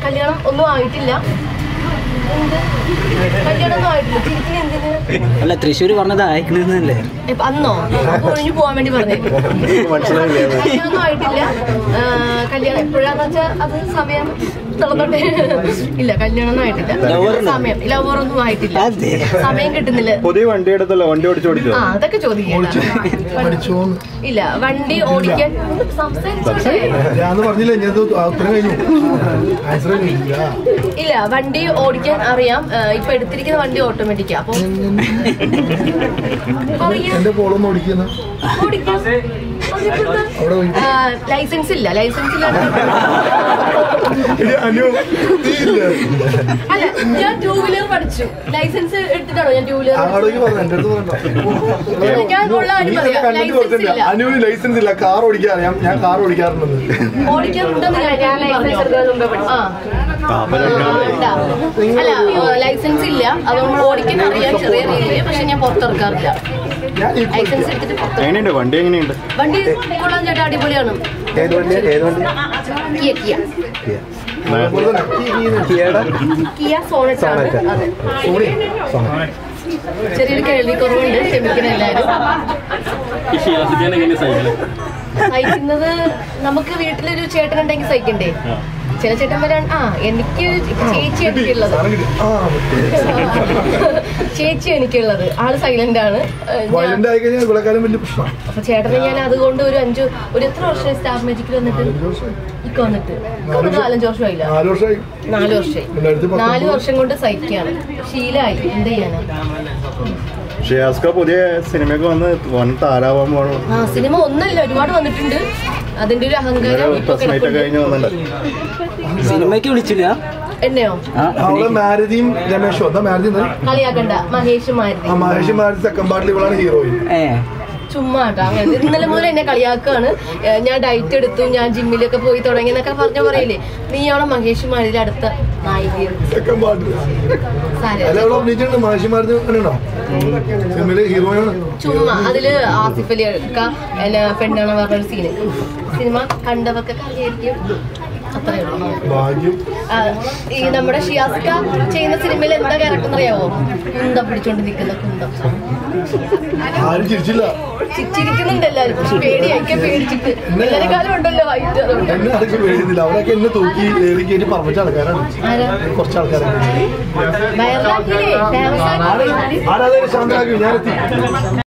കല്യാണം ഒന്നും ആയിട്ടില്ല എന്ത് കല്യാണം ഒന്നും ആയിട്ടില്ല തിരിക്കുന്ന എന്തിന് അല്ല തൃശ്ശൂർ പറഞ്ഞത് അയക്കണെന്നല്ലേ ഇപ്പൊ അന്നോ അപ്പൊ ഒഴിഞ്ഞു പോവാൻ വേണ്ടി പറഞ്ഞു മനസ്സിലായില്ലേ കല്യാണമൊന്നും ആയിട്ടില്ല ആ, കല്യാണം എപ്പോഴാന്ന് വെച്ചാൽ അത് സമയം തുറന്നോട്ടെ ഇല്ല കല്യാണമൊന്നും ആയിട്ടില്ല ലവറുണ്ടോ? സമയം ലവറൊന്നും ആയിട്ടില്ല അതെ. സമയം കിട്ടുന്നില്ല പുതിയ വണ്ടി എടുത്തല്ലോ വണ്ടി ഓടിച്ചു ഓടിച്ചോ ആ അതൊക്കെ ചോദിക്കണം പഠിച്ചോന്ന് ഇല്ല വണ്ടി ഓടിക്കാൻ സംസാരിച്ചോട്ടെ ഞാൻ പറഞ്ഞില്ലേ ഞാൻ ഇത് ഉത്തരം കഴിഞ്ഞു ആൻസർ കഴിഞ്ഞില്ല ഇല്ല വണ്ടി ഓടിക്കാൻ അറിയാം ആ, ഇപ്പൊ എടുത്തിരിക്കുന്ന വണ്ടി ഓട്ടോമാറ്റിക്കാ അപ്പൊ അറിയാം എന്റെ പോളൊന്നും ഓടിക്കുന്ന ഓടിക്കാം അതിപ്പോ അവിടെ പോയി. ആ, ലൈസൻസ് ഇല്ല ലൈസൻസ് ഇല്ലാതെ എടി, അനു നീ ഇല്ലേ? അല്ല ഞാൻ ടൂ വീലർ പഠിച്ചു ലൈസൻസ് എടുത്തിട്ടാണോ ഞാൻ ടൂ വീലർ അങ്ങോട്ടേക്ക് പറഞ്ഞു എന്റെ അടുത്ത് പറഞ്ഞോ. ഞാൻ ഉള്ള കാര്യം നീ പറയാം. കണ്ടിട്ട് ലൈസൻസ് കൊടുത്തില്ല ഇല്ല. അനുവിന് ലൈസൻസ് ഇല്ല കാർ ഓടിക്കാൻ അറിയാം ഞാൻ കാർ ഓടിക്കാറുണ്ടെന്ന് ഓടിക്കാറുണ്ടെന്ന് ഞാൻ ലൈസൻസ് എടുക്കുന്നതിന് മുമ്പേ പഠിച്ചു ആ ആ, ഉണ്ടാ. അല്ല ലൈസൻസ് ഇല്ല അത് നമ്മൾ ഓടിക്കാൻ അറിയാം ചെറിയ രീതിയിൽ പക്ഷെ ഞാൻ പുറത്തിറക്കാറില്ല ഞാൻ ഈ ലൈസൻസ് എടുത്തിട്ട് പുറത്തിറക്കും എങ്ങനെയുണ്ട് വണ്ടി എങ്ങനെയുണ്ട് വണ്ടി കൊള്ളാൻ ചേട്ടാ അടിപൊളിയാണ് ഏത് വണ്ടി ഏത് വണ്ടി കിയ കിയ അതുപോലെ തന്നെ ഈ- ഈ- കിയയുടെ കിയ സോണറ്റ് ആണ് അതെ സോറി ചെറിയൊരു കേൾവി കുറവുണ്ട് ക്ഷമിക്കണം എല്ലാവരും സഹിക്കുന്നത് നമുക്ക് വീട്ടിലൊരു ചേട്ടൻ ഉണ്ടെങ്കിൽ സഹിക്കണ്ടേ ചില ചേട്ടന്മാരാണ് ആ എനിക്ക് ചേച്ചി എനിക്കുള്ളത് സാധനം കിട്ടി ആ ചേച്ചി എനിക്കുള്ളത് ആള് സൈലന്റ് ആണ് ഏഹ് ഞാൻ- വയലന്റ് ആയി കഴിഞ്ഞാൽ വിളക്കാലം വലിയ പ്രശ്നമാണ് അപ്പൊ ചേട്ടനെ ഞാൻ അതുകൊണ്ട് ഒരു അഞ്ചു ഒരു എത്ര വർഷമായി സ്റ്റാഫ് മാജിക്കിൽ വന്നിട്ട് ഇക്ക വന്നിട്ട് ഇക്ക വന്നിട്ട് നാലഞ്ച് വർഷമായില്ല നാല് വർഷമായി നാല് വർഷമായി രണ്ടായിരത്തി പത്തൊമ്പത്. നാല് വർഷം കൊണ്ട് സഹിക്കാണ് ശീലായി എന്ത് ചെയ്യാനാ ഷിയാസ്ക പുതിയ സിനിമയൊക്കെ വന്ന് വൻ താരാവാൻ പോകണം ആ സിനിമ ഒന്നല്ല ഒരുപാട് വന്നിട്ടുണ്ട് അതിന്റെ ഒരു അഹങ്കാരം ഇപ്പൊ പ്രസ് മീറ്റ് ഒക്കെ കിടപ്പുണ്ട്. കഴിഞ്ഞ് വന്നിട്ടുണ്ട് സിനിമയ്ക്ക് വിളിച്ചില്ല എന്നെയോ ആ അവളെ മാരുതിയും രമേശും എന്താ മാരുതി എന്താ കളിയാക്കണ്ട മഹേഷ് മാരുതി ആ മഹേഷ് മാരുതി സെക്കൻഡ് പാർട്ടിൽ ഇവളാണ് ഹീറോയിൻ ഏ ചുമ്മാ കേട്ടോ അങ്ങനെ ഇന്നലെ മുതൽ എന്നെ കളിയാക്കാണ് ഏഹ് ഞാൻ ഡയറ്റ് എടുത്തു ഞാൻ ജിമ്മിലൊക്കെ പോയി തുടങ്ങി എന്നൊക്കെ പറഞ്ഞ പറയില്ലേ നീയാണ് മഹേഷ് മാരുതി അടുത്ത നായിക സെക്കൻഡ് പാർട്ടിൽ സാരമില്ല. അല്ല അവളെ അഭിനയിച്ചിട്ടുണ്ട് മഹേഷ് മാരുതി അങ്ങനെയാണോ സിനിമയിലെ ഹീറോയിനാണ് ചുമ്മാ അതില് ആസിഫ് അലി ഒക്കെ എന്നെ പെണ്ണാണ് പറഞ്ഞൊരു സീന് സിനിമ കണ്ടവർക്ക് കളിയായിരിക്കും അത്രേ ഉള്ളൂ ഭാഗ്യം ആ, ഈ നമ്മുടെ ഷിയാസ്ക ചെയ്യുന്ന സിനിമയിൽ എന്താ ക്യാരക്ടർ അറിയാവോ കുന്തം പിടിച്ചോണ്ട് നിൽക്കുന്ന കുന്തം ആരും ചിരിച്ചില്ല ചിരിക്കുന്നുണ്ട് എല്ലാവരും പക്ഷെ പേടിയായിരിക്കും പേടിച്ചിട്ട് എല്ലാരെക്കാളും ഉണ്ടല്ലോ വൈറ്റ് അതുകൊണ്ട് എന്നെ ആർക്കും പേടിയുന്നില്ല അവരൊക്കെ എന്നെ തൂക്കി ഏറി കയറ്റി പറപ്പിച്ച ആൾക്കാരാണ് ആരാ കുറച്ച് ആൾക്കാരാണ് വൈറലാക്കിയില്ലേ ഫേമസ് ആക്കി ആരാധന ശാന്തരാക്കി ഞാനെത്തി